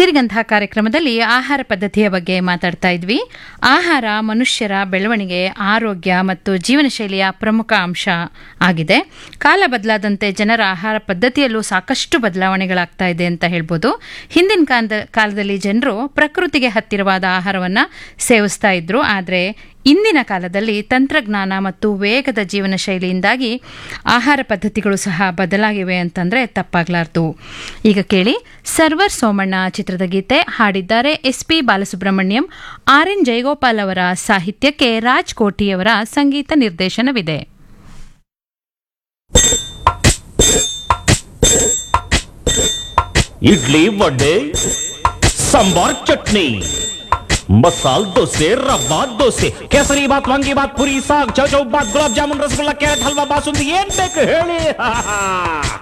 ಸಿರಿಗಂಧ ಕಾರ್ಯಕ್ರಮದಲ್ಲಿ ಆಹಾರ ಪದ್ಧತಿಯ ಬಗ್ಗೆ ಮಾತಾಡ್ತಾ ಇದ್ವಿ ಆಹಾರ ಮನುಷ್ಯರ ಬೆಳವಣಿಗೆ ಆರೋಗ್ಯ ಮತ್ತು ಜೀವನ ಶೈಲಿಯ ಪ್ರಮುಖ ಅಂಶ ಆಗಿದೆ ಕಾಲ ಬದಲಾದಂತೆ ಜನರ ಆಹಾರ ಪದ್ಧತಿಯಲ್ಲೂ ಸಾಕಷ್ಟು ಬದಲಾವಣೆಗಳಾಗ್ತಾ ಇದೆ ಅಂತ ಹೇಳ್ಬೋದು ಹಿಂದಿನ ಕಾಲದ ಕಾಲದಲ್ಲಿ ಜನರು ಪ್ರಕೃತಿಗೆ ಹತ್ತಿರವಾದ ಆಹಾರವನ್ನು ಸೇವಿಸ್ತಾ ಇದ್ರು ಆದರೆ ಇಂದಿನ ಕಾಲದಲ್ಲಿ ತಂತ್ರಜ್ಞಾನ ಮತ್ತು ವೇಗದ ಜೀವನ ಶೈಲಿಯಿಂದಾಗಿ ಆಹಾರ ಪದ್ಧತಿಗಳು ಸಹ ಬದಲಾಗಿವೆ ಅಂತಂದ್ರೆ ತಪ್ಪಾಗ್ಲಾರ್ದು ಈಗ ಕೇಳಿ ಸರ್ವರ್ ಸೋಮಣ್ಣ ಚಿತ್ರದ ಗೀತೆ ಹಾಡಿದ್ದಾರೆ S P Balasubrahmanyam R N Jayagopal ಅವರ ಸಾಹಿತ್ಯಕ್ಕೆ ರಾಜ್ ಕೋಟಿಯವರ ಸಂಗೀತ ನಿರ್ದೇಶನವಿದೆ ಇಡ್ಲಿ ವಡೆ ಸಾಂಬಾರ್ ಚಟ್ನಿ ಮಸಾಲ್ ದೋಸೆ ರವಾ ದೋಸೆ ಕೇಸರಿ ಬಾತ್ ವಾಂಗಿ ಬಾತ್ ಪುರಿ ಸಾಗ್ ಚೌಚೌ ಬಾತ್ ಗುಲಾಬ್ ಜಾಮೂನ್ ರಸಗುಲ್ಲ ಕ್ಯಾರೆಟ್ ಹಲ್ವಾ ಬಾಸುಂದಿ ಏನ್ ಬೇಕು ಹೇಳಿ